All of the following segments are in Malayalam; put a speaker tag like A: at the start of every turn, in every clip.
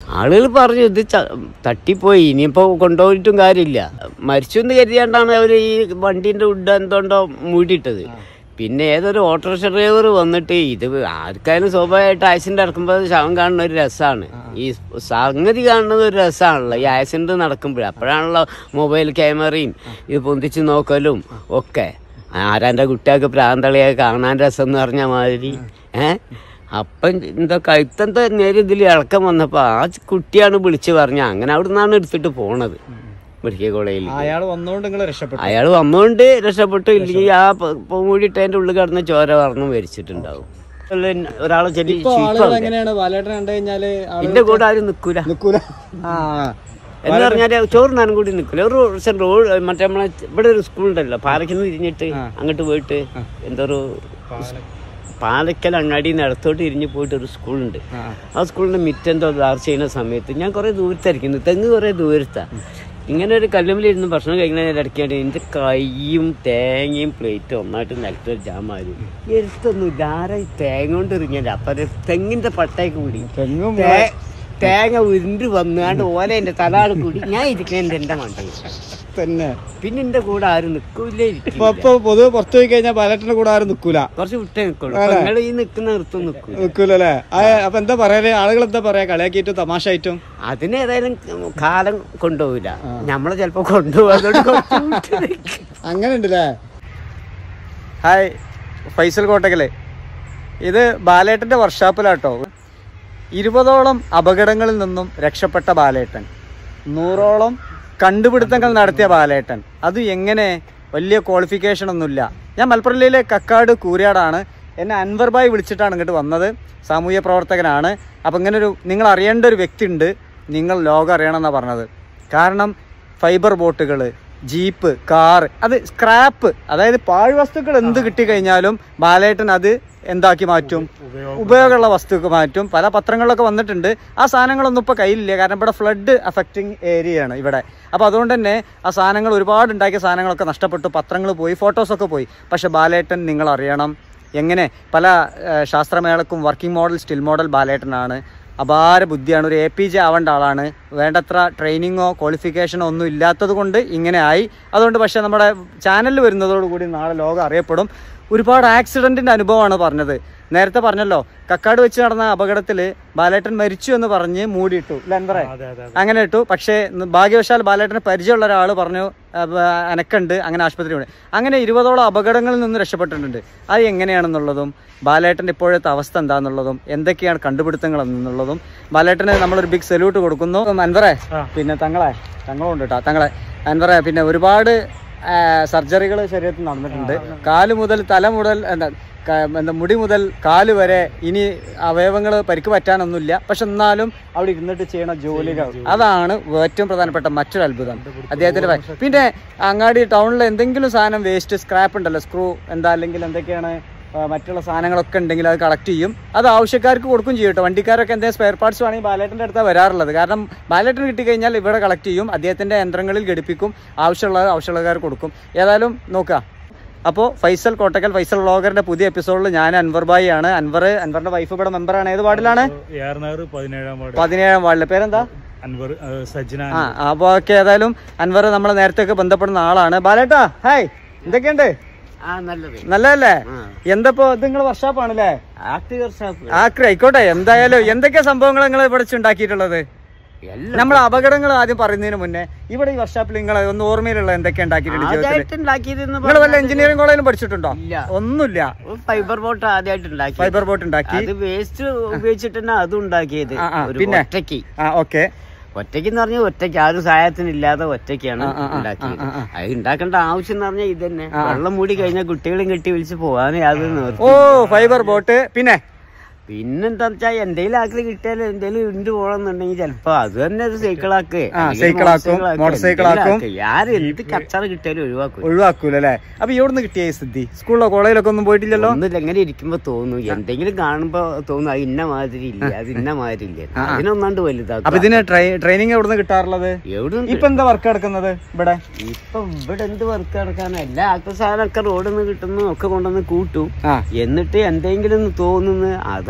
A: ആളുകൾ പറഞ്ഞു ഇത് ച- തട്ടിപ്പോയി ഇനിയിപ്പോ കൊണ്ടുപോയിട്ടും കാര്യമില്ല മരിച്ചു എന്ന് കരുതിയാണ്ടാണ് അവർ ഈ വണ്ടീന്റെ ഉഡ് എന്തുകൊണ്ടോ മൂടിയിട്ടത് പിന്നെ ഏതൊരു ഓട്ടോറിക്ഷ ഡ്രൈവർ വന്നിട്ട് ഇത് ആർക്കായാലും സ്വാഭാവികമായിട്ട് ആക്സിഡന്റ് നടക്കുമ്പോൾ ശവം കാണുന്ന ഒരു രസമാണ് ഈ സംഗതി കാണുന്നത് ഒരു രസമാണല്ലോ ഈ ആക്സിഡന്റ് നടക്കുമ്പോൾ അപ്പോഴാണല്ലോ മൊബൈൽ ക്യാമറയും ഇത് പൊന്തിച്ച് നോക്കലും ഒക്കെ ആരാൻ്റെ കുട്ടികൾക്ക് പ്രാന്തളിയെ കാണാൻ രസം എന്ന് പറഞ്ഞ മാതിരി ഏഹ് അപ്പം എന്താ കഴുത്തത്തെ നേരെ ഇതിൽ ഇളക്കം വന്നപ്പോൾ ആ കുട്ടിയാണ് വിളിച്ച് പറഞ്ഞ അങ്ങനെ അവിടെ നിന്നാണ് എടുത്തിട്ട് പോണത് മെഡിക്കൽ കോളേജിൽ
B: അയാൾ വന്നുകൊണ്ട് നിങ്ങൾ രക്ഷപ്പെട്ടു
A: അയാൾ വന്നുകൊണ്ട് രക്ഷപ്പെട്ടു ഇല്ലെങ്കിൽ ആ പൂടിയിട്ട് അതിൻ്റെ ഉള്ളിൽ കിടന്ന് ചോര പറഞ്ഞു മരിച്ചിട്ടുണ്ടാവും അല്ല, ഒരാളെ ചെല്ലി
B: ഇപ്പൊ ആളുകൾ എങ്ങനെയാണ് ബാലേട്ടൻ കണ്ടു കഴിഞ്ഞാല് ആള്
A: എന്റെ കൂടെ ആരും നിൽക്കൂല
B: നിക്കൂല ആ
A: എന്ന് പറഞ്ഞാൽ ചോറിനാനും കൂടി നിൽക്കില്ല ഒരു ദിവസം റോഡ് മറ്റേ നമ്മളെ ഇവിടെ ഒരു സ്കൂൾ ഉണ്ടല്ലോ പാലക്കിന്ന് തിരിഞ്ഞിട്ട് അങ്ങോട്ട് പോയിട്ട് എന്തോ ഒരു പാലക്കൽ അങ്ങാടി നടത്തോട്ട് തിരിഞ്ഞ് പോയിട്ട് ഒരു സ്കൂളുണ്ട് ആ സ്കൂളിന്റെ മിറ്റെന്തോ ദാർ ചെയ്യുന്ന സമയത്ത് ഞാൻ കുറേ ദൂരത്തായിരിക്കുന്നു തെങ്ങ് കുറേ ദൂരത്താ ഇങ്ങനെ ഒരു കല്ലുമ്പിലിരുന്ന് ഭക്ഷണം കഴിക്കുന്നതിന് ഇടയ്ക്കാണ് എൻ്റെ കൈയും തേങ്ങയും പ്ലേറ്റും ഒന്നായിട്ട് നിലത്ത് ജാമാരും എഴുത്തൊന്നുമില്ല ആരാ ഈ തേങ്ങ കൊണ്ട് ഇറങ്ങിയല്ല അപ്പൊ അത് തെങ്ങിന്റെ പട്ടയൊക്കെ കൂടി
B: തെങ്ങും
A: തേ- തേങ്ങ ഉരുണ്ട് വന്നാണ്ട് ഓല എന്റെ തലാട് കൂടി ഞാൻ ഇരിക്കണ എന്റെ മണ്ടയിൽ
B: തന്നെ
A: പിന്നെ എന്റെ കൂടെ ആരും നിൽക്കൂലേ
B: ഇപ്പൊ
A: ഇരിക്കില്ല
B: ഇപ്പൊ പൊതുവെ പുറത്തു പോയി കഴിഞ്ഞാൽ ബാലേട്ടന്റെ കൂടെ ആരും നിക്കൂല
A: കുറച്ച് വിട്ടേ നിൽക്കുള്ളൂ നിങ്ങൾ ഈ നിൽക്കുന്ന നിർത്തും നിൽക്കൂല
B: നിക്കൂലല്ലേ ആ, അപ്പൊ എന്താ പറയാ ആളുകൾ എന്താ പറയാ കളിയാക്കിയിട്ടും തമാശ ആയിട്ടും
A: അതിനേതായാലും കാലം കൊണ്ടുപോകില്ല നമ്മളെ ചിലപ്പോ കൊണ്ടുപോകാതോട് കുറച്ച് വിട്ട് നിൽക്കും.
B: അങ്ങനെ ഉണ്ടല്ലേ ഹായ് ഫൈസൽ കോട്ടക്കലെ ഇത് ബാലേട്ടന്റെ വർക്ക്ഷോപ്പിലാട്ടോ ഇരുപതോളം അപകടങ്ങളിൽ നിന്നും രക്ഷപ്പെട്ട ബാലേട്ടൻ നൂറോളം കണ്ടുപിടുത്തങ്ങൾ നടത്തിയ ബാലേട്ടൻ അത് എങ്ങനെ വലിയ ക്വാളിഫിക്കേഷൻ ഒന്നുമില്ല ഞാൻ മലപ്പുറം ജില്ലയിലെ കക്കാട് കൂരിയാടാണ് എന്നെ അൻവർ ബായ് വിളിച്ചിട്ടാണ് ഇങ്ങോട്ട് വന്നത് സാമൂഹ്യ പ്രവർത്തകനാണ് അപ്പം ഇങ്ങനെ ഒരു നിങ്ങൾ അറിയേണ്ട ഒരു വ്യക്തി ഉണ്ട് നിങ്ങൾ ലോകം അറിയണം എന്നാണ് പറഞ്ഞത് കാരണം ഫൈബർ ബോട്ടുകൾ ജീപ്പ് കാർ അത് സ്ക്രാപ്പ് അതായത് പാഴ്വസ്തുക്കൾ എന്ത് കിട്ടിക്കഴിഞ്ഞാലും ബാലേട്ടൻ അത് എന്താക്കി മാറ്റും ഉപയോഗമുള്ള വസ്തുക്കൾ മാറ്റും പല പത്രങ്ങളിലൊക്കെ വന്നിട്ടുണ്ട് ആ സാധനങ്ങളൊന്നും ഇപ്പോൾ കയ്യിലില്ല കാരണം ഇവിടെ ഫ്ലഡ് അഫക്റ്റിംഗ് ഏരിയയാണ് ഇവിടെ അപ്പോൾ അതുകൊണ്ട് തന്നെ ആ സാധനങ്ങൾ ഒരുപാട് ഉണ്ടാക്കിയ സാധനങ്ങളൊക്കെ നഷ്ടപ്പെട്ടു പത്രങ്ങൾ പോയി ഫോട്ടോസൊക്കെ പോയി പക്ഷെ ബാലേട്ടൻ നിങ്ങൾ അറിയണം എങ്ങനെ പല ഏഹ്, ശാസ്ത്രമേളക്കും വർക്കിംഗ് മോഡൽ സ്റ്റിൽ മോഡൽ ബാലേട്ടനാണ് അപാര ബുദ്ധിയാണ് ഒരു എ പി ജെ ആവേണ്ട ആളാണ് വേണ്ടത്ര ട്രെയിനിങ്ങോ ക്വാളിഫിക്കേഷനോ ഒന്നും ഇല്ലാത്തത് കൊണ്ട് ഇങ്ങനെ ആയി അതുകൊണ്ട് പക്ഷേ നമ്മുടെ ചാനലിൽ വരുന്നതോടുകൂടി നാളെ ലോകം അറിയപ്പെടും ഒരുപാട് ആക്സിഡൻറ്റിൻ്റെ അനുഭവമാണ് പറഞ്ഞത് നേരത്തെ പറഞ്ഞല്ലോ കക്കാട് വെച്ച് നടന്ന അപകടത്തിൽ ബാലേട്ടൻ മരിച്ചു എന്ന് പറഞ്ഞ് മൂടിയിട്ടു ലെൻബറെ അങ്ങനെ ഇട്ടു പക്ഷേ ന- ഭാഗ്യവശാൽ ബാലേട്ടന് പരിചയമുള്ള ഒരാൾ പറഞ്ഞു "ആ, ബ- അനക്കുണ്ട് അങ്ങനെ ആശുപത്രി കൊണ്ട് അങ്ങനെ ഇരുപതോളം അപകടങ്ങളിൽ നിന്ന് രക്ഷപ്പെട്ടിട്ടുണ്ട് അത് എങ്ങനെയാണെന്നുള്ളതും ബാലേട്ടൻ്റെ ഇപ്പോഴത്തെ അവസ്ഥ എന്താണെന്നുള്ളതും എന്തൊക്കെയാണ് കണ്ടുപിടുത്തങ്ങൾ എന്നുള്ളതും ബാലേട്ടന് നമ്മളൊരു ബിഗ് സല്യൂട്ട് കൊടുക്കുന്നു അൻവറെ പിന്നെ തങ്ങളെ തങ്ങളുണ്ട് കേട്ടോ തങ്ങളെ അൻവറെ പിന്നെ ഒരുപാട് സർജറികൾ ശരീരത്തിൽ നടന്നിട്ടുണ്ട് കാല് മുതൽ തല മുതൽ എന്താ ക- എന്താ മുടി മുതൽ കാല് വരെ ഇനി അവയവങ്ങൾ പരിക്ക് പറ്റാനൊന്നുമില്ല പക്ഷെ എന്നാലും അവിടെ ഇരുന്നിട്ട് ചെയ്യണ ജോലികൾ അതാണ് ഏറ്റവും പ്രധാനപ്പെട്ട മറ്റൊരു അത്ഭുതം അദ്ദേഹത്തിന്റെ ഭ- പിന്നെ അങ്ങാടി ടൗണിൽ എന്തെങ്കിലും സാധനം വേസ്റ്റ് സ്ക്രാപ്പ് ഉണ്ടല്ലോ സ്ക്രൂ എന്താ അല്ലെങ്കിൽ എന്തൊക്കെയാണ് ആ, മറ്റുള്ള സാധനങ്ങളൊക്കെ ഉണ്ടെങ്കിൽ അത് കളക്ട് ചെയ്യും അത് ആവശ്യക്കാർക്ക് കൊടുക്കും ചെയ്യും കേട്ടോ വണ്ടിക്കാരൊക്കെ എന്തെങ്കിലും സ്പെയർ പാർട്സ് വേണമെങ്കിൽ ബാലേട്ടൻ്റെ അടുത്താണ് വരാറുള്ളത് കാരണം ബാലേട്ടന് കിട്ടിക്കഴിഞ്ഞാൽ ഇവിടെ കളക്ട് ചെയ്യും അദ്ദേഹത്തിൻ്റെ യന്ത്രങ്ങളിൽ ഘടിപ്പിക്കും ആവശ്യമുള്ളത് ആവശ്യമുള്ളവർക്ക് കൊടുക്കും ഏതായാലും നോക്കുക അപ്പോൾ ഫൈസൽ കോട്ടക്കൽ ഫൈസൽ വ്ളോഗറിന്റെ പുതിയ എപ്പിസോഡിൽ ഞാൻ അൻവർ ബായി ആണ് അൻവർ അൻവറിന്റെ വൈഫ് ഇവിടെ മെമ്പറാണ് ഏത് വാർഡിലാണ്
C: ഏറനാറ് പതിനേഴാം വാർഡ്
B: പതിനേഴാം വാർഡിലെ പേരെന്താ
C: അൻവർ ആ, സജ്ജന
B: ആ അപ്പോൾ ഓക്കെ ഏതായാലും അൻവർ നമ്മളെ നേരത്തെ ഒക്കെ ബന്ധപ്പെടുന്ന ആളാണ് ബാലേട്ടാ ഹായ് എന്തൊക്കെയുണ്ട്
A: ആ നല്ലത്
B: നല്ലതല്ലേ
A: ആ.
B: എന്തപ്പോ ഇത് നിങ്ങളെ വർഷാപ്പാണല്ലേ
A: ആക്ടി വർഷാപ്പ്
B: ആക്രി ആയിക്കോട്ടെ എന്തായാലും എന്തൊക്കെ സംഭവങ്ങൾ നിങ്ങൾ ഇവിടെ ഉണ്ടാക്കിയിട്ടുള്ളത്
A: എല്ലാം
B: നമ്മൾ അപകടങ്ങൾ ആദ്യം പറയുന്നതിന് മുന്നേ ഇവിടെ ഈ വർഷാപ്പിൽ നിങ്ങൾ ഒന്ന് ഓർമ്മയിലുള്ള എന്തൊക്കെ ഉണ്ടാക്കിയിട്ടുണ്ട് ജീവിതത്തിൽ
A: ആദ്യമായിട്ട് ഉണ്ടാക്കിയതെന്ന്
B: നിങ്ങൾ വല്ല
A: പറഞ്ഞാൽ
B: എഞ്ചിനീയറിംഗ് കോളേജിലും പഠിച്ചിട്ടുണ്ടോ
A: ഇല്ല.
B: ഒന്നുമില്ല
A: ഒരു ഫൈബർ ബോട്ട് ആദ്യമായിട്ട് ഉണ്ടാക്കി
B: ഫൈബർ ബോട്ട് ഉണ്ടാക്കി
A: അത് വേസ്റ്റ് ഉപയോഗിച്ചിട്ട് തന്നെ അതും ഉണ്ടാക്കിയത്
B: ആ, ആ,
A: ഒരു
B: പിന്നെ?
A: ഒറ്റയ്ക്ക്
B: ആ ഓക്കെ
A: ഒറ്റയ്ക്ക് എന്ന് പറഞ്ഞാൽ ഒറ്റയ്ക്ക് ആരും സഹായത്തിനില്ലാതെ ഒറ്റയ്ക്കാണ്
B: ആ, ആ, ആ,
A: ഉണ്ടാക്കിയത്
B: ആ, ആ,
A: അത് ഉണ്ടാക്കേണ്ട ആവശ്യം എന്ന് പറഞ്ഞാൽ ഇത് തന്നെ വെള്ളം മൂടി കഴിഞ്ഞാൽ കുട്ടികളെയും കെട്ടി വിളിച്ച് പോകാൻ യാതൊരു നിവൃത്തി
B: ഓ ഫൈബർ ബോട്ട് പിന്നെ
A: പിന്നെന്താ വെച്ചാൽ എന്തെങ്കിലും ആക്കിൽ കിട്ടിയാലും എന്തെങ്കിലും ഉണ്ട് പോകണമെന്നുണ്ടെങ്കിൽ ചിലപ്പോ അത് തന്നെ ഒരു സൈക്കിളാക്ക്
B: ആ, സൈക്കിളാക്കും, മോട്ടോർ സൈക്കിളാക്കും.
A: ആരും എന്ത് കച്ചറ കിട്ടിയാലും ഒഴിവാക്കും
B: ഒഴിവാക്കൂലല്ലേ അപ്പൊ ഇവിടുന്ന് കിട്ടിയ ഈ സിദ്ധി സ്കൂളിലോ കോളേജിലൊക്കെ ഒന്നും പോയിട്ടില്ലല്ലോ
A: ഒന്നും എങ്ങനെ ഇരിക്കുമ്പോ തോന്നും എന്തെങ്കിലും കാണുമ്പോ തോന്നും അത് ഇന്ന മാതിരി ഇല്ല അത് ഇന്ന മാതിരി ഇല്ല അതിനൊന്നാണ്ട്
B: അപ്പൊ
A: വലുതാക്കും
B: ഇതിന് ട്രെയിനിങ് എവിടുന്ന് കിട്ടാറുള്ളത്
A: എവിടെ
B: ഇപ്പൊ എന്താ വർക്ക് എടുക്കുന്നത് ഇവിടെ
A: ഇപ്പൊ ഇവിടെ എന്ത് വർക്ക് നടക്കാനാ എല്ലാ ആക്ക സാധനമൊക്കെ റോഡിൽ നിന്ന് കിട്ടുന്നു ഒക്കെ കൊണ്ടുവന്ന് കൂട്ടും
B: ആ
A: എന്നിട്ട് എന്തെങ്കിലും ഒന്ന് തോന്നുന്നു അതാണ്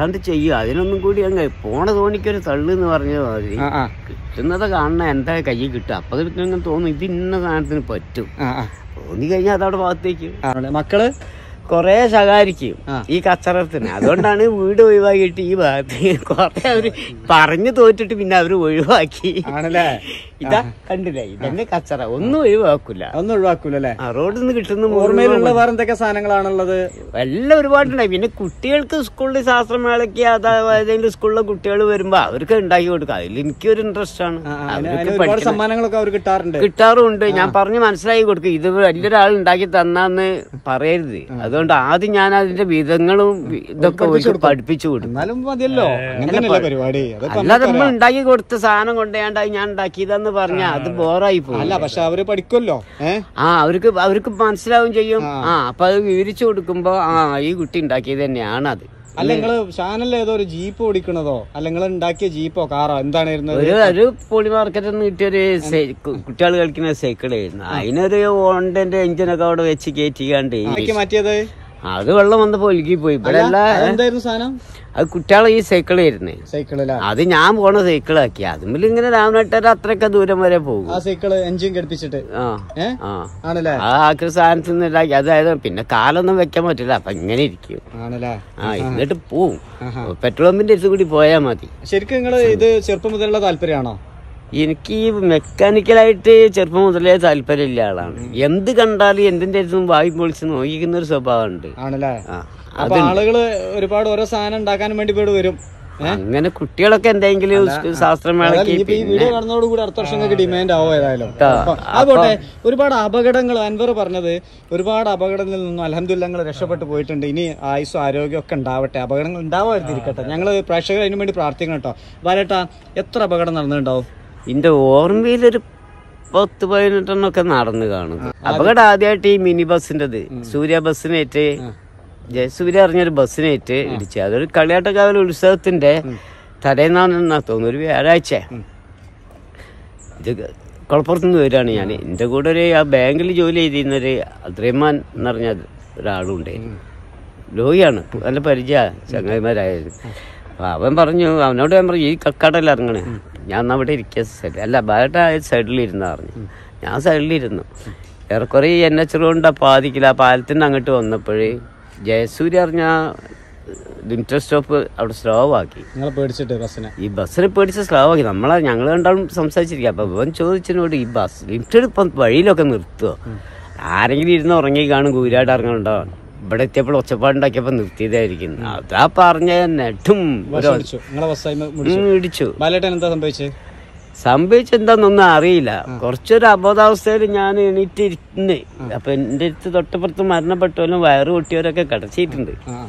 A: അല്ലാണ്ട് ചെയ്യും അതിനൊന്നും കൂടി അങ്ങ് പോണ തോണിക്കൊരു തള്ളു എന്ന് പറഞ്ഞ മാതിരി
B: ആ ആ
A: കിട്ടുന്നത് കാണണ എന്താ കയ്യിൽ കിട്ടും അപ്പൊ കിട്ടുന്ന തോന്നും ഇത് ഇന്ന സാധനത്തിന് പറ്റും
B: ആ ആ
A: തോന്നി കഴിഞ്ഞാൽ അതവിടെ ഭാഗത്തേക്ക്
B: ആണല്ലേ. മക്കള്
A: കൊറേ ശകാരിക്കും
B: ആ.
A: ഈ കച്ചറത്തിന് അതുകൊണ്ടാണ് വീട് ഒഴിവാക്കിയിട്ട് ഈ ഭാഗത്ത് കൊറേ അവര് പറഞ്ഞു തോറ്റിട്ട് പിന്നെ അവര് ഒഴിവാക്കി
B: ആണല്ലേ
A: ഇതാ കണ്ടില്ലേ ഇതന്നെ കച്ചറ ഒന്നും ഒഴിവാക്കൂല
B: ഒന്നും ഒഴിവാക്കൂലല്ലേ
A: ആ റോഡിൽ നിന്ന് കിട്ടുന്ന
B: ഓർമ്മയിലുള്ള വേറെ എന്തൊക്കെ സാധനങ്ങളാണുള്ളത്
A: എല്ലാം ഒരുപാടുണ്ടായി പിന്നെ കുട്ടികൾക്ക് സ്കൂളിൽ ശാസ്ത്രമേളയ്ക്ക് അതായത് ഏതെങ്കിലും സ്കൂളിലെ കുട്ടികൾ വരുമ്പോ അവർക്ക് ഉണ്ടാക്കി കൊടുക്കുക അതിൽ എനിക്കൊരു ഇൻട്രസ്റ്റ് ആണ്
B: ആ, ആ, അതിന്
A: അവർക്ക്
B: അതിന് ഒരുപാട്
A: പഠിക്കണം.
B: സമ്മാനങ്ങളൊക്കെ അവർ കിട്ടാറുണ്ട്
A: കിട്ടാറുമുണ്ട് ഞാൻ പറഞ്ഞ് മനസ്സിലാക്കി കൊടുക്കും ഇത് വലിയൊരാൾ ഉണ്ടാക്കി തന്നാന്ന് പറയരുത് അതുകൊണ്ട് ആദ്യം ഞാൻ അതിന്റെ വിധങ്ങളും ഇതൊക്കെ അവർക്ക് പഠിപ്പിച്ചു കൊടുക്കും
B: എന്നാലും മതിയല്ലോ അങ്ങനെ തന്നെയല്ലേ പരിപാടി അതൊക്കെ
A: അല്ലാതെ നമ്മൾ ഉണ്ടാക്കി കൊടുത്ത സാധനം കൊണ്ടുപോയാണ്ടായി ഞാൻ ഉണ്ടാക്കിയതെന്ന് പറഞ്ഞാൽ അത് ബോറായി പോകും
B: അല്ല പക്ഷെ അവര് പഠിക്കുമല്ലോ ഏഹ്
A: ആ അവർക്ക് അവർക്ക് മനസ്സിലാവും ചെയ്യും ആ അപ്പൊ അത് വിവരിച്ചു കൊടുക്കുമ്പോ ആ ഈ കുട്ടി ഉണ്ടാക്കിയത് തന്നെയാണ് അത്
B: അല്ല നിങ്ങള് ചാനലിൽ ഏതോ ഒരു ജീപ്പ് ഓടിക്കണതോ അല്ല നിങ്ങൾ ഉണ്ടാക്കിയ ജീപ്പോ കാറോ എന്താണ് ഇരുന്നത്
A: ഒരു ഒരു പോളി മാർക്കറ്റിൽ നിന്ന് കിട്ടിയൊരു കുട്ടികൾ കളിക്കുന്ന സൈക്കിളായിരുന്നു അതിനൊരു ഓണ്ടന്റെ എഞ്ചിനൊക്കെ അവിടെ വെച്ച് കയറ്റിക്കാണ്ട്
B: എനിക്ക് മാറ്റിയത്
A: അത് വെള്ളം വന്നപ്പോ ഒഴുകി പോയി ഇവിടെ അല്ല
B: എന്തായിരുന്നു സാധനം
A: അത് കുട്ടികളെ ഈ സൈക്കിളായിരുന്നു
B: സൈക്കിളല്ലേ
A: അത് ഞാൻ പോണ സൈക്കിളാക്കി അതുമ്മിൽ ഇങ്ങനെ രാമനട്ടര അത്രയൊക്കെ ദൂരം വരെ പോകും
B: ആ സൈക്കിള് എഞ്ചിൻ ഘടിപ്പിച്ചിട്ട്
A: ആ
B: ഏ
A: ആ
B: ആണല്ലേ
A: ആ ആക്കുന്ന സാധനത്തിൽ നിന്ന് ഉണ്ടാക്കി അതായത് പിന്നെ കാലൊന്നും വെക്കാൻ പറ്റില്ല അപ്പൊ ഇങ്ങനെ ഇരിക്കും
B: ആണല്ലേ
A: ആ എന്നിട്ട് പോവും പെട്രോൾ പമ്പിന്റെ അടുത്ത് കൂടി പോയാൽ മതി
B: ശരിക്കും നിങ്ങള് ഇത് ചെറുപ്പം മുതലുള്ള താല്പര്യമാണോ
A: എനിക്ക് ഈ മെക്കാനിക്കലായിട്ട് ചെറുപ്പം മുതലേ താല്പര്യമില്ല ആളാണ് എന്ത് കണ്ടാലും എന്തിന്റെ അടുത്തും വായി പൊളിച്ച് നോക്കിക്കുന്ന ഒരു സ്വഭാവമുണ്ട്
B: ആണല്ലേ
A: ആ
B: അപ്പൊ ആളുകള് ഒരുപാട് ഓരോ സാധനം ഉണ്ടാക്കാൻ വേണ്ടി ഇവിടെ വരും
A: അങ്ങനെ കുട്ടികളൊക്കെ എന്തെങ്കിലും ശാസ്ത്രമേളയ്ക്ക്
B: ഇനിയിപ്പോ ഈ വീഡിയോ കാണുന്നതോടുകൂടി അടുത്ത വർഷം നിങ്ങൾക്ക് ഡിമാൻഡ് ആവോ ഏതായാലും അപ്പൊ അതുപോട്ടെ ഒരുപാട് അപകടങ്ങൾ അൻവർ പറഞ്ഞത് ഒരുപാട് അപകടങ്ങളിൽ നിന്നും അലഹമില്ല ഞങ്ങൾ രക്ഷപ്പെട്ടു പോയിട്ടുണ്ട് ഇനി ആയുസ്സും ആരോഗ്യം ഒക്കെ ഉണ്ടാവട്ടെ അപകടങ്ങൾ ഉണ്ടാവാതിരിക്കട്ടെ ഞങ്ങൾ പ്രേക്ഷകർ അതിനു വേണ്ടി പ്രാർത്ഥിക്കണം കേട്ടോ ബാലേട്ടാ എത്ര അപകടം നടന്നിട്ടുണ്ടാവും
A: എന്റെ ഓർമ്മയിലൊരു പത്ത് പതിനെട്ടെണ്ണൊക്കെ നടന്നു കാണും അപകടം ആദ്യമായിട്ട് ഈ മിനി ബസ്സിൻ്റെത് സൂര്യ ബസ്സിനേറ്റ് ജയസൂര്യ അറിഞ്ഞൊരു ബസ്സിനേറ്റ് ഇടിച്ചു അതൊരു കളിയാട്ടക്കാവൽ ഉത്സവത്തിന്റെ തലേന്നാണെന്നാ തോന്നുന്നു ഒരു വ്യാഴാഴ്ച ഇത് കുളപ്പുറത്തുനിന്ന് വരികയാണ് ഞാൻ എൻ്റെ കൂടെ ഒരു ആ ബാങ്കിൽ ജോലി ചെയ്തിരുന്നൊരു അദ്രഹ്മാൻ എന്ന് പറഞ്ഞ ഒരാളും ഉണ്ടായിരുന്നു ലോഹിയാണ് നല്ല പരിചയ ചങ്ങായിമാരായത് അപ്പൊ അവൻ പറഞ്ഞു അവനോട് ഞാൻ പറഞ്ഞു ഈ കക്കാടല്ല ഇറങ്ങണേ ഞാൻ എന്നാ അവിടെ ഇരിക്കുക സൈഡ് അല്ല ബാലട്ട സൈഡിലിരുന്ന പറഞ്ഞു ഞാൻ സൈഡിലിരുന്നു ഏറെക്കുറെ ഈ എൻ എച്ച് റോഡിൻ്റെ പാതിക്കില്ല ആ പാലത്തിൻ്റെ അങ്ങോട്ട് വന്നപ്പോഴേ ജയസൂര്യ അറിഞ്ഞ ലിമിറ്റഡ് സ്റ്റോപ്പ് അവിടെ സ്ലോ ആക്കി
B: നിങ്ങൾ പേടിച്ചിട്ട് ബസ്സിനെ
A: ഈ ബസ്സിനെ പേടിച്ച് സ്ലോ ആക്കി നമ്മളെ ഞങ്ങൾ രണ്ടാളും സംസാരിച്ചിരിക്കുക അപ്പൊ ഇവൻ ചോദിച്ചതിനോട് ഈ ബസ് ലിമിറ്റഡ് ഇപ്പം വഴിയിലൊക്കെ നിർത്തുമോ ആരെങ്കിലും ഇരുന്ന് ഉറങ്ങി കാണും കൂരായിട്ട് ഇറങ്ങണുണ്ടോ ഇവിടെ എത്തിയപ്പോൾ ഒച്ചപ്പാടുണ്ടാക്കിയപ്പോ നിർത്തിയതായിരിക്കും അതാ പറഞ്ഞ നെട്ടും ഒരു
B: ഇടിച്ചു നിങ്ങളെ ബസ്സായി
A: ഉം, ഇടിച്ചു
B: ബാലേട്ടൻ എന്താ സംഭവിച്ചത്
A: സംഭവിച്ചെന്താന്നൊന്നും അറിയില്ല കുറച്ചൊരു അബോധാവസ്ഥയിൽ ഞാൻ എണീറ്റിരുന്ന് അപ്പൊ എന്റെ അടുത്ത് തൊട്ടപ്പുറത്ത് മരണപ്പെട്ടവരും വയറ് പൊട്ടിയവരൊക്കെ കിടച്ചിട്ടുണ്ട്
B: ആ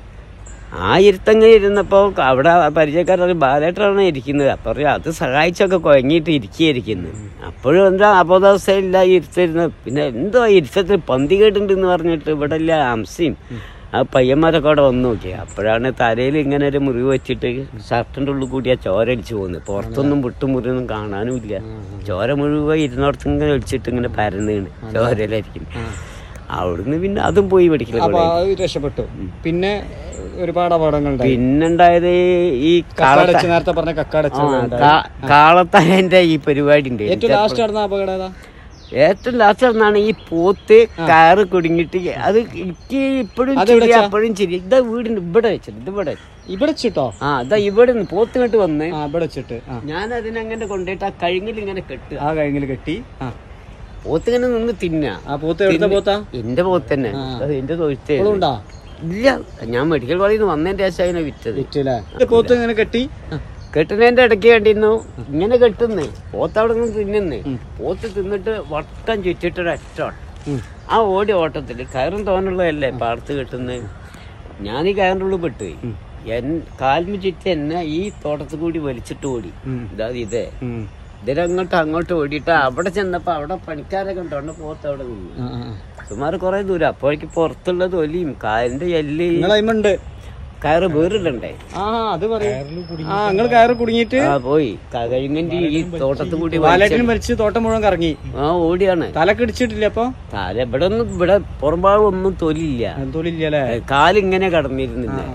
A: ആ ഇരുത്തങ്ങനെ ഇരുന്നപ്പോ അവിടെ പരിചയക്കാരൊരു ബാലേട്ടറാണ് ഇരിക്കുന്നത് അപ്പൊ പറയും അത് സഹായിച്ചൊക്കെ കുഴങ്ങിയിട്ട് ഇരിക്കുകയായിരിക്കുന്നു അപ്പോഴും എന്താ അബോധാവസ്ഥയില്ല ഈ ഇരുത്തിരുന്ന് പിന്നെ എന്തോ ആ ഇരുത്തത്തിൽ പന്തി കേട്ടുണ്ട് എന്ന് പറഞ്ഞിട്ട് ഇവിടെ ഇല്ല അംസയും ആ പയ്യന്മാരൊക്കെ അവിടെ വന്നു നോക്കി അപ്പോഴാണ് തലയിൽ ഇങ്ങനെ ഒരു മുറിവ് വെച്ചിട്ട് ഷർട്ടിന്റെ ഉള്ളിൽ കൂടി ആ ചോര അടിച്ചു പോകുന്നത് പുറത്തൊന്നും വിട്ടും മുറിയൊന്നും കാണാനും ഇല്ല ചോര മുഴുവൻ ഇരുന്നോടത്ത് ഇങ്ങനെ ഒളിച്ചിട്ട് ഇങ്ങനെ പരന്നാണ് ചോരയിലായിരിക്കും അവിടുന്ന് പിന്നെ അതും പോയി പഠിക്കല
B: അപ്പൊ അത് രക്ഷപ്പെട്ടു പിന്നെ ഒരുപാട് അപകടങ്ങൾ ഉണ്ടായി
A: പിന്നുണ്ടായത് ഈ
B: കക്കാടച്ച് നേരത്തെ പറഞ്ഞ കക്കാടച്ച്
A: കാളത്തായന്റെ ഈ പരിപാടി ഉണ്ട്
B: ഏറ്റവും ലാസ്റ്റ് നടന്ന അപകടം ഏതാ
A: ഏറ്റവും ലാസ്റ്റ് നടന്നാണ് ഈ പോത്ത് കയറ് കുടുങ്ങിട്ട് അത് എനിക്ക് ഇപ്പോഴും
B: അത്
A: ചിരി
B: എവിടെച്ചാ?
A: അപ്പോഴും ചിരി ഇതാ വീടിന് ഇവിടെ വെച്ചത് ഇത് ഇവിടെ
B: ഇവിടെ വെച്ചിട്ടോ
A: ആ ഇതാ ഇവിടെ നിന്ന് പോത്ത് ഇങ്ങോട്ട് വന്ന്
B: ആ ഇവിടെ വെച്ചിട്ട് ആ
A: ഞാൻ അതിനങ്ങനെ കൊണ്ടുപോയിട്ട് ആ കഴുങ്ങിൽ ഇങ്ങനെ കെട്ടുക
B: ആ കഴിഞ്ഞിൽ കെട്ടി ആ
A: പോത്ത് ഇങ്ങനെ നിന്ന് തിന്നാ
B: ആ പോത്ത് എവിടുത്തെ പോത്താ
A: എന്റെ പോത്ത് തന്നെ അത് എന്റെ തൊഴുത്തേ
B: ഇപ്പോഴും ഉണ്ടാ
A: ഇല്ല ഞാൻ മെഡിക്കൽ കോളേജിൽ നിന്ന് വന്നതിന്റെ ശേഷം അതിനെ വിറ്റത്
B: വിറ്റല്ലേ ഇത് പോത്ത് ഇങ്ങനെ കെട്ടി
A: കെട്ടുന്നതിന്റെ ഇടയ്ക്ക് കണ്ടിരുന്നു ഇങ്ങനെ കെട്ടുന്നേ പോത്ത് അവിടെ നിന്ന് തിന്നുന്നേ പോത്ത് തിന്നിട്ട് വട്ടം ചുറ്റിട്ടൊരു ഒറ്റ ഓട്ടം.
B: ഉം.
A: ആ ഓടി ഓട്ടത്തിൽ കയറും തോന്നുള്ളതല്ലേ പാടത്ത് കെട്ടുന്നത് ഞാൻ ഈ കയറിൻ്റെ ഉള്ളിൽ പെട്ടുപോയി എൻ കാൽമ ചുറ്റി എന്നെ ഈ തോട്ടത്തിൽ കൂടി വലിച്ചിട്ട് ഓടി
B: ഉം.
A: ഇതാ ഇതേ
B: ഉം.
A: ഇതിലങ്ങോട്ട് അങ്ങോട്ട് ഓടിയിട്ട് അവിടെ ചെന്നപ്പോ അവിടെ പണിക്കാരൊക്കെ ഉണ്ടോണ്ട് പോത്ത് അവിടെ നിന്നു
B: ആ, ആ, ആ.
A: സുമാർ കുറെ ദൂരം അപ്പോഴേക്ക് പുറത്തുള്ള തൊലിയും കാലിന്റെ എല്ല്
B: നിങ്ങൾ അയിമുണ്ട്
A: കയറ് വേറിടണ്ടേ
B: ആ അത് പറയും ആ നിങ്ങൾ കയറ് കുടുങ്ങിയിട്ട്
A: ആ പോയി കഴിഞ്ഞിട്ട് ഈ തോട്ടത്തിൽ കൂടി
B: വാലേറ്റിന് വലിച്ച് തോട്ടം മുഴുവൻ കറങ്ങി
A: ആ ഓടിയാണ്
B: തലക്ക് ഇടിച്ചിട്ടില്ല അപ്പൊ
A: താല ഇവിടെ ഒന്നും ഇവിടെ പുറംഭാഗം ഒന്നും തൊലില്ല
B: തൊലില്ലല്ലേ
A: കാലിങ്ങനെ കടന്നിരുന്നില്ല അപ്പൊ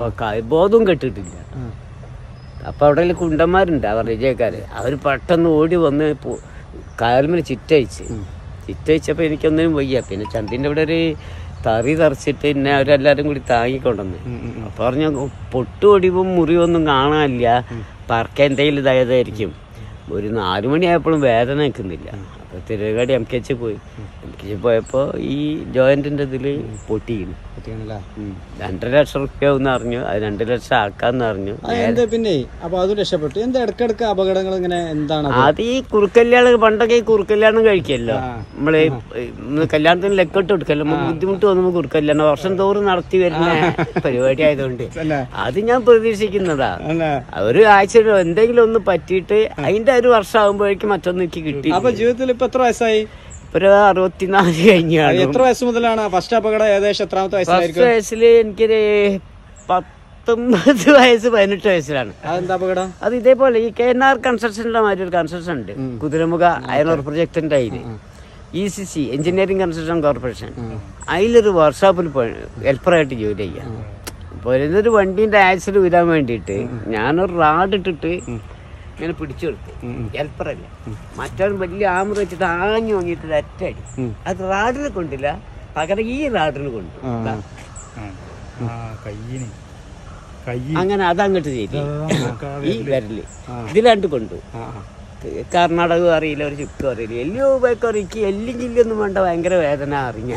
A: അപ്പൊ ക- ബോധവും കെട്ടിട്ടില്ല
B: ആ.
A: അപ്പൊ അവിടെ കുണ്ടന്മാരുണ്ട് അവർ വിജയക്കാര് അവർ പെട്ടെന്ന് ഓടി വന്ന് കാൽമേൽ ചിറ്റയച്ച് ചിറ്റയച്ചപ്പോൾ എനിക്കൊന്നിനും വയ്യ പിന്നെ ചന്തിൻ്റെ അവിടെ ഒരു തറി തറച്ചിട്ട് എന്നെ അവരെല്ലാരും കൂടി താങ്ങിക്കൊണ്ടുവന്ന് അപ്പൊ പറഞ്ഞു പൊട്ടു ഒടിവും മുറിവൊന്നും കാണാനില്ല പറക്ക എന്തെങ്കിലും ഇതായതായിരിക്കും ഒരു നാലു മണിയായപ്പോഴും വേദന നിൽക്കുന്നില്ല അപ്പൊ തിരുവകാടി എം കെ എച്ച് പോയി എം കെ എച്ച് പോയപ്പോ ഈ ജോയിന്റിന്റെ ഇതില് പൊട്ടിയിരുന്നു
B: പറ്റിയാണല്ലേ
A: ഉം. രണ്ടര ലക്ഷം റുപ്യ എന്ന് അറിഞ്ഞു അത് രണ്ട് ലക്ഷം ആക്കാന്ന് അറിഞ്ഞു
B: ആ, എന്താ പിന്നെ അപ്പൊ അതും രക്ഷപ്പെട്ടു എന്താ ഇടക്കിടക്ക് അപകടങ്ങൾ ഇങ്ങനെ എന്താണ് അത്?
A: അത് ഈ കുറുക്കല്യാണം പണ്ടൊക്കെ ഈ കുറുക്കല്യാണം കഴിക്കല്ലോ
B: ആ.
A: നമ്മള് ഈ കല്യാണത്തിന് ലെക്കോട്ട് കൊടുക്കല്ലോ നമുക്ക് ബുദ്ധിമുട്ട് വന്നപ്പോ കുറുക്കല്യാണം വർഷം തോറും നടത്തി വരുന്ന പരിപാടി ആയതുകൊണ്ട്
B: തന്നെ
A: അത് ഞാൻ പ്രതീക്ഷിക്കുന്നതാ
B: അല്ലേ
A: ഒരു ആഴ്ച എന്തെങ്കിലും ഒന്ന് പറ്റിയിട്ട് അതിന്റെ ഒരു വർഷം ആകുമ്പോഴേക്കും മറ്റൊന്ന് എനിക്ക് കിട്ടി
B: അപ്പൊ ജീവിതത്തിൽ ഇപ്പൊ എത്ര വയസ്സായി
A: ഇപ്പൊ ഒരു അറുപത്തിനാല് കഴിഞ്ഞാണ്
B: എത്ര വയസ്സ് മുതലാണ് ഫസ്റ്റ് അപകടം ഏകദേശം എത്രാമത്തെ
A: ഫസ്റ്റ്
B: വയസ്സായിരിക്കും
A: വയസ്സിൽ എനിക്കൊരു പത്തൊമ്പത് വയസ്സ് പതിനെട്ട് വയസ്സിലാണ്
B: അതെന്താ അപകടം
A: അത് ഇതേപോലെ ഈ കെ എൻ ആർ കൺസ്ട്രക്ഷൻ്റെ മാതിരി ഒരു കൺസ്ട്രക്ഷൻ ഉണ്ട് കുതിരമുഖ അയനോർ പ്രൊജക്ടിന്റെ അതിൽ E C C engineering construction corporation അതിലൊരു വർക്ക്ഷോപ്പിൽ ഹെൽപ്പറായിട്ട് ജോലി ചെയ്യാം അപ്പോൾ ഇതൊരു വണ്ടീൻ്റെ ആക്സിഡന്റ് വരാൻ വേണ്ടിയിട്ട് ഞാനൊരു റാഡ് ഇട്ടിട്ട് ഇങ്ങനെ പിടിച്ചു കൊടുത്തു ഹെൽപ്പറല്ല മറ്റവൻ വലിയ ആമർ വെച്ചിട്ട് ആഞ്ഞു വാങ്ങിയിട്ട് ഒരു അറ്റടി അത് റാഡിനെ കൊണ്ടില്ല പകരം ഈ റാഡിന് കൊണ്ടു ദാ.
C: ആ കയ്യിന് കൈ
A: അങ്ങനെ അതങ്ങോട്ട് ചെയ്തു ഈ വിരല് ഇതിലാണ്ട് കൊണ്ടു കർണാടക അറിയില്ല ഒരു ചുക്കും അറിയില്ല എല്ലോ ഉപയൊക്കെ അറിയിക്ക് എല്ലും ചില്ലൊന്നും വേണ്ട ഭയങ്കര വേദന അറിഞ്ഞു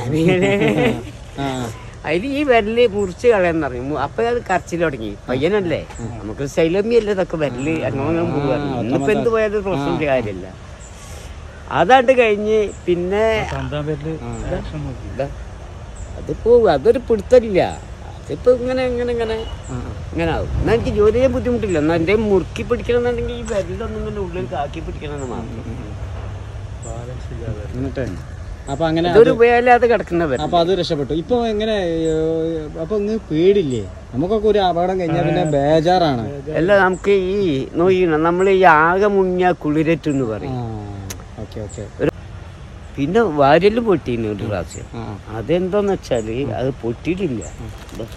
A: അതിൽ ഈ വിരല് മുറിച്ച് കളയാന്ന് പറഞ്ഞു അപ്പൊ അത് കരച്ചിൽ തുടങ്ങി പയ്യനല്ലേ നമുക്ക് ശൈലമ്യല്ലേ ഇതൊക്കെ വിരല് അങ്ങനെ പോവാറ് ഇന്നിപ്പോ എന്ത് പോയാലും പ്രശ്നം കാര്യമില്ല അതാണ്ട് കഴിഞ്ഞ് പിന്നെ
C: തന്താൻ പേരില് ആക്ഷൻ നോക്കി
A: ഇതാ, അതിപ്പോ അതൊരു പിടുത്തമില്ല അതിപ്പോ ഇങ്ങനെ ഇങ്ങനെ ഇങ്ങനെ ഇങ്ങനെ ആവും എന്നാ എനിക്ക് ജോലി ചെയ്യാൻ ബുദ്ധിമുട്ടില്ല എന്നാ എന്റെ മുറുക്കി പിടിക്കണമെന്നുണ്ടെങ്കിൽ ഈ വിരലൊന്നും ഇങ്ങനെ ഉള്ളിൽ കാക്കി പിടിക്കണമെന്ന് മാത്രം
C: ബാലൻസ് ഇല്ലാതെ
B: എന്നിട്ട് അപ്പൊ അങ്ങനെ
A: ഇതൊരു ഉപയോഗമില്ലാതെ കിടക്കുന്ന വിരൽ
B: അപ്പൊ അത് രക്ഷപ്പെട്ടു ഇപ്പൊ എങ്ങനെ ഏഹ്, അപ്പൊ ഇന്ന് പേടില്ലേ നമുക്കൊക്കെ ഒരു അപകടം കഴിഞ്ഞാൽ പിന്നെ ബേജാറാണ്
A: അല്ല നമുക്ക് ഈ നോക്കണം നമ്മൾ ഈ ആകെ മുങ്ങിയ കുളിരറ്റ് എന്ന് പറയും
B: ഓക്കെ ഓക്കെ
A: പിന്നെ വാര്യല് പൊട്ടിയിരുന്നു ഒരു പ്രാവശ്യം അതെന്താന്ന് വെച്ചാല് അത് പൊട്ടിയിട്ടില്ല ദാ,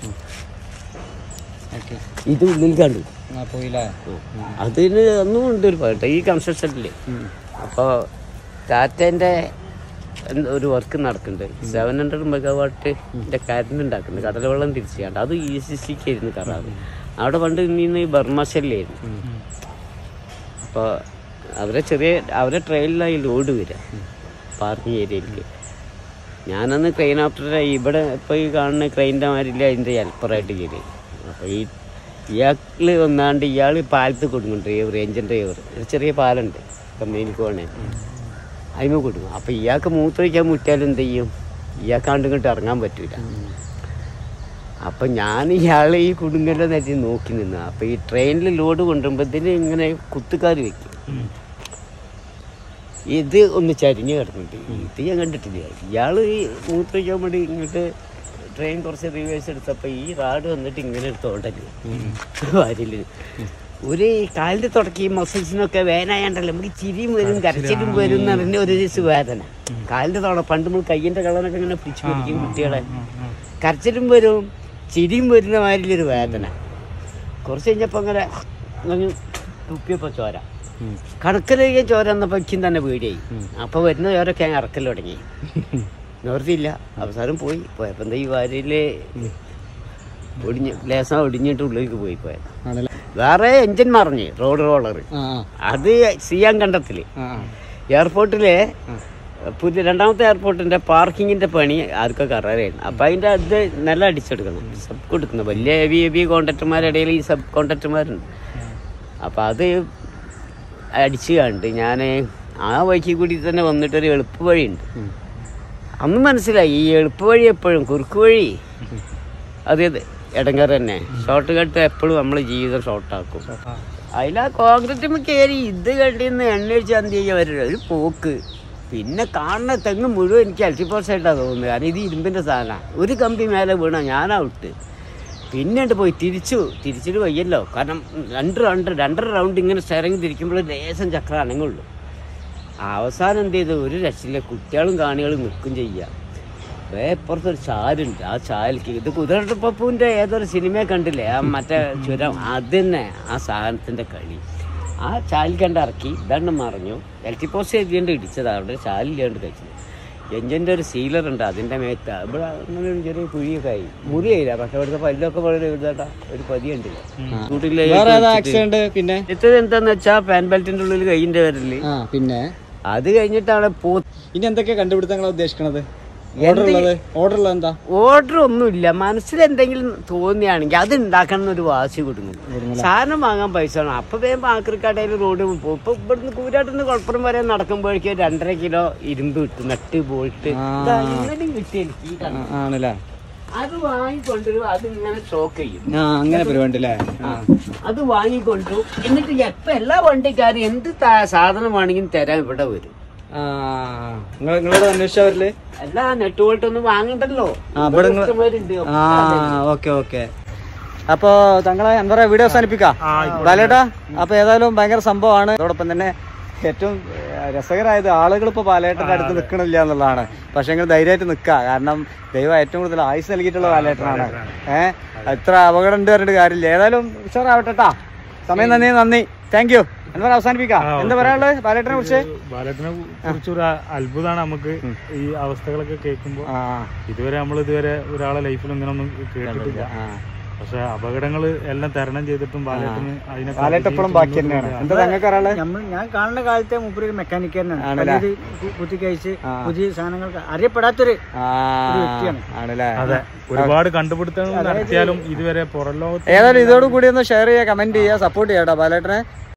B: ഓക്കെ
A: ഇത് ഉള്ളിൽ കണ്ടു
B: പോയില്ലേ
A: അതിന് ഒന്നും ഉണ്ട് ഒരു പാട്ട് ഈ കൺസ്ട്രക്ഷനില് അപ്പോൾ ടാറ്റേൻ്റെ എന്ത് ഒരു വർക്ക് നടക്കുന്നുണ്ട് സെവൻ ഹൺഡ്രഡ് മെഗാവാട്ടിൻ്റെ കരണ്ട് ഉണ്ടാക്കുന്നുണ്ട് കടലവെള്ളം തിരിച്ചു ചെയ്യാണ്ട് അത് ഇ സി സിക്ക് ആയിരുന്നു കറാറ് അവിടെ പണ്ട് നിന്ന് ബർമാശല്ലായിരുന്നു അപ്പോൾ അവരെ ചെറിയ അവരെ ട്രെയിനിലായി ലോഡ് വരിക പാർക്കിംഗ് ഏരിയയിലേക്ക് ഞാനന്ന് ക്രെയിൻ ഓപ്പറേറ്റർ ഇവിടെ ഇപ്പോൾ ഈ കാണുന്ന ക്രെയിൻ്റെ മാതിരില്ല അതിൻ്റെ ഹെൽപ്പറായിട്ട് ചെയ്ത് അപ്പോൾ ഈ ഇയാൾ വന്നാണ്ട് ഇയാൾ പാലത്ത് കൊടുക്കും ഡ്രൈവർ എഞ്ചിൻ ഡ്രൈവർ ഒരു ചെറിയ പാലുണ്ട് കമ്പനിക്ക് പോകണേ അതിന് കൊടുക്കും അപ്പോൾ ഇയാൾക്ക് മൂത്രമൊഴിക്കാൻ മുട്ടിയാൽ എന്ത് ചെയ്യും ഇയാൾക്കാണ്ട് ഇങ്ങോട്ട് ഇറങ്ങാൻ പറ്റൂല അപ്പം ഞാൻ ഇയാൾ ഈ കുടുങ്ങലിനെ നേരത്തെ നോക്കി നിന്നു അപ്പം ഈ ട്രെയിനിൽ ലോഡ് കൊണ്ടുവരുമ്പോഴത്തേന് ഇങ്ങനെ കുത്തുകാർ വെക്കും ഇത് ഒന്ന് ചരിഞ്ഞ് കിടന്നിട്ട് ഇത് ഞാൻ കണ്ടിട്ടില്ല ഇയാൾ ഈ മൂത്രയ്ക്കാൻ വേണ്ടി ഇങ്ങോട്ട് ട്രെയിൻ കുറച്ച് റിവേഴ്സ് എടുത്തപ്പോൾ ഈ റാഡ് വന്നിട്ട് ഇങ്ങനെ എടുത്ത് ഓടല് വാരില് ഒരു കാലിൻ്റെ തുടക്കി ഈ മസിൽസിനൊക്കെ വേദനയാണ്ടല്ലോ നമുക്ക് ചിരിയും വരും കരച്ചിലും വരും എന്ന് പറഞ്ഞ ഒരു ദിവസം വേദന കാലിൻ്റെ തോട പണ്ട് നമ്മൾ കയ്യിൻ്റെ കളറൊക്കെ ഇങ്ങനെ പിടിച്ചു പിടിക്കും കുട്ടികളെ കരച്ചിലും വരും ചിരിയും വരുന്ന മാതിരിയൊരു വേദന കുറച്ച് കഴിഞ്ഞപ്പോൾ അങ്ങനെ അങ്ങ് തുപ്പിയപ്പോൾ ചോര കണക്കിലേക്ക് ചോര വന്നപ്പോൾ എനിക്കും തന്നെ പേടിയായി അപ്പോൾ വരുന്ന ചോരൊക്കെ ഞാൻ ഇറക്കൽ തുടങ്ങി നിവർത്തിയില്ല അവസാനം പോയി പോയപ്പോൾ എന്താ ഈ വാരിയില് ഒടിഞ്ഞ് ലേസം ഒടിഞ്ഞിട്ട് ഉള്ളിലേക്ക് പോയി പോയത്
B: ആണല്ലേ
A: വേറെ എഞ്ചിൻ മറിഞ്ഞ് റോഡ് റോളർ
B: ആ
A: അത് സിയാൻ കണ്ടത്തില്
B: ആ ആ
A: എയർപോർട്ടിലെ പുതിയ രണ്ടാമത്തെ എയർപോർട്ടിന്റെ പാർക്കിങ്ങിന്റെ പണി ആർക്കൊക്കെ അറിയായിരുന്നു അപ്പൊ അതിന്റെ അത് നല്ല അടിച്ചെടുക്കണം സബ് കൊടുക്കണം വലിയ ഹെവി ഹെവി കോൺട്രാക്ടർമാരുടെ ഇടയിൽ ഈ സബ് കോൺട്രാക്ടർമാരുണ്ട് അപ്പൊ അത് അടിച്ചു കണ്ട് ഞാൻ ആ വഴിക്ക് കൂടി തന്നെ വന്നിട്ടൊരു എളുപ്പ വഴിയുണ്ട് അന്ന് മനസ്സിലായി ഈ എളുപ്പ വഴി എപ്പോഴും കുറുക്ക് വഴി അത് ഇടങ്ങാറ് തന്നെ ഷോർട്ട് കട്ട് എപ്പോഴും നമ്മളെ ജീവിതം ഷോർട്ടാക്കും അതിലാ കോൺക്രീറ്റ് കയറി ഇത് കണ്ടിന്ന് എണ്ണയടിച്ച് എന്ത് ചെയ്യാൻ വരില്ല ഒരു പോക്ക് പിന്നെ കാണുന്ന തെങ്ങ് മുഴുവൻ എനിക്ക് അൽറ്റിപ്പോസായിട്ടാണ് തോന്നുന്നത് കാരണം ഇത് ഇരുമ്പിൻ്റെ സാധനമാണ് ഒരു കമ്പി മേലെ വീണ ഞാൻ ഔട്ട് പിന്നീട് പോയി തിരിച്ചു തിരിച്ചിട്ട് വയ്യല്ലോ കാരണം രണ്ട് റൗണ്ട് രണ്ടര റൗണ്ട് ഇങ്ങനെ സ്റ്റെറിങ് തിരിക്കുമ്പോൾ ലേശം ചക്രം അനങ്ങുള്ളൂ അവസാനം എന്ത് ചെയ്തു ഒരു രക്ഷയില്ല കുട്ടികളും കാണികളും നിൽക്കും ചെയ്യുക വേപ്പുറത്തൊരു ചാലുണ്ട് ആ ചാലിക്ക് ഇത് കുതിരട്ടപ്പൂവിൻ്റെ ഏതൊരു സിനിമ കണ്ടില്ലേ ആ മറ്റേ ചുരം അത് തന്നെ ആ സാധനത്തിൻ്റെ കളി ആ ചാലിക്കണ്ട് ഇറക്കി ദണ്ണം മറിഞ്ഞു ഇലക്ട്രിക് പോസ്റ്റ് എഴുതിയുണ്ട് ഇടിച്ചത് അവിടെ ചാലില്ലാണ്ട് കഴിച്ചത് എഞ്ചിൻ്റെ ഒരു സീലർ ഉണ്ട് അതിൻ്റെ മേത്ത് ഇവിടെ അങ്ങനെ ഒരു ചെറിയ കുഴിയൊക്കെ ആയി മുറിയായില്ല പക്ഷെ അവിടുത്തെ പല്ലൊക്കെ വളരെ എഴുതാട്ടാ ഒരു പതിയുണ്ടല്ലോ കൂട്ടിലെ
B: വേറെ ഏതാ ആക്സിഡന്റ് പിന്നെ
A: ഇത് എന്താന്ന് വെച്ചാ പാൻ ബെൽറ്റിന്റെ ഉള്ളിൽ കൈയിന്റെ വരല്
B: ആ പിന്നെ
A: അത് കഴിഞ്ഞിട്ടാണ് പൂ
B: ഇനി എന്തൊക്കെയാ കണ്ടുപിടുത്തങ്ങളാ ഉദ്ദേശിക്കണത് ഓർഡർ ഉള്ളത് ഓർഡർ ഉള്ളത് എന്താ
A: ഓർഡർ ഒന്നുമില്ല മനസ്സിൽ എന്തെങ്കിലും തോന്നിയാണെങ്കിൽ അത് ഉണ്ടാക്കണം എന്നൊരു വാശി കൊടുക്കും സാധനം വാങ്ങാൻ പൈസ വേണം അപ്പൊ വേഗം ആക്രിക്കടയിൽ റോഡ് പോകും ഇപ്പൊ ഇവിടുന്ന് കൂരാട്ടിന്ന് കുഴപ്പം വരെ നടക്കുമ്പോഴേക്കും രണ്ടര കിലോ ഇരുമ്പ് കിട്ടും നട്ട് ബോൾട്ട് ഇന്നലെയും കിട്ടി എനിക്ക് ഈ കണ്ണ്.
B: ആണല്ലേ
A: അത് വാങ്ങിക്കൊണ്ടുവരും അത് ഇങ്ങനെ സ്റ്റോക്ക് ചെയ്യും
B: ആ അങ്ങനെ പരിപാടി അല്ലേ ആ
A: അത് വാങ്ങിക്കൊണ്ടു എന്നിട്ട് എപ്പോ എല്ലാ വണ്ടിക്കാരും എന്ത് ത- സാധനം വേണമെങ്കിലും തരാൻ ഇവിടെ വരും
B: ആ നിങ്ങൾ നിങ്ങളോട് അന്വേഷിച്ചവരില്
A: അല്ല നെറ്റ് ബോൾട്ട് ഒന്നും വാങ്ങണ്ടല്ലോ
B: ആ ഇവിടെ നിങ്ങള്-
A: കസ്റ്റമറുണ്ട്
B: ആ ഓക്കെ ഓക്കെ അപ്പോ തങ്ങളെ എന്താ പറയാ വീഡിയോ അവസാനിപ്പിക്കാം ബാലേട്ടാ അപ്പൊ ഏതായാലും ഭയങ്കര സംഭവമാണ് അതോടൊപ്പം തന്നെ ഏറ്റവും ഏഹ്, രസകരമായത് ആളുകൾ ഇപ്പൊ ബാലേട്ടന്റെ അടുത്ത് നിൽക്കണില്ല എന്നുള്ളതാണ് പക്ഷെ നിങ്ങൾ ധൈര്യമായിട്ട് നിൽക്കുക കാരണം ദൈവം ഏറ്റവും കൂടുതൽ ആയുസ് നൽകിയിട്ടുള്ള ബാലേട്ടനാണ് ഏഹ് എത്ര അപകടം ഉണ്ട് പറഞ്ഞിട്ട് കാര്യമില്ല ഏതായാലും ഉഷാറാവട്ടെ ട്ടാ. സമയം നന്ദി നന്ദി താങ്ക് യു എന്താ അവസാനിപ്പിക്കാം എന്താ പറയാനുള്ളത് ബാലേട്ടനെ കുറിച്ച്
C: ബാലറ്റിനെ കുറിച്ച് ഒരു അത്ഭുതമാണ് നമുക്ക് ഈ അവസ്ഥകളൊക്കെ കേൾക്കുമ്പോൾ
B: ആ
C: ഇതുവരെ നമ്മൾ ഇതുവരെ ഒരാളെ ലൈഫിൽ ഇങ്ങനെ ഒന്നും കേട്ടിട്ടില്ല
B: ആ.
C: പക്ഷെ അപകടങ്ങൾ എല്ലാം തരണം ചെയ്തിട്ടും ബാലേട്ടിന് അതിനെ
B: ബാലേട്ട് എപ്പോഴും ബാക്കി തന്നെയാണ് എന്താ നിങ്ങൾക്ക് പറയാനുള്ളത്
D: നമ്മൾ ഞാൻ കാണുന്ന കാലത്തെ മൂപ്പര് ഒരു മെക്കാനിക്കാരനാണ്
B: ആണല്ലേ?
D: പലത് കു- കുത്തിക്കഴിച്ച്
B: ആ.
D: പുതിയ സാധനങ്ങൾ അറിയപ്പെടാത്തൊരു
B: ആ
D: വ്യക്തിയാണ്.
B: ആണല്ലേ
C: അതെ ഒരുപാട് കണ്ടുപിടുത്തങ്ങൾ നടത്തിയാലും ഇതുവരെ പുറം ലോകത്ത്
B: ഏതായാലും ഇതോട് കൂടി ഒന്ന് ഷെയർ ചെയ്യുക കമന്റ് ചെയ്യുക സപ്പോർട്ട് ചെയ്യാം കേട്ടോ ബാലേട്ടനെ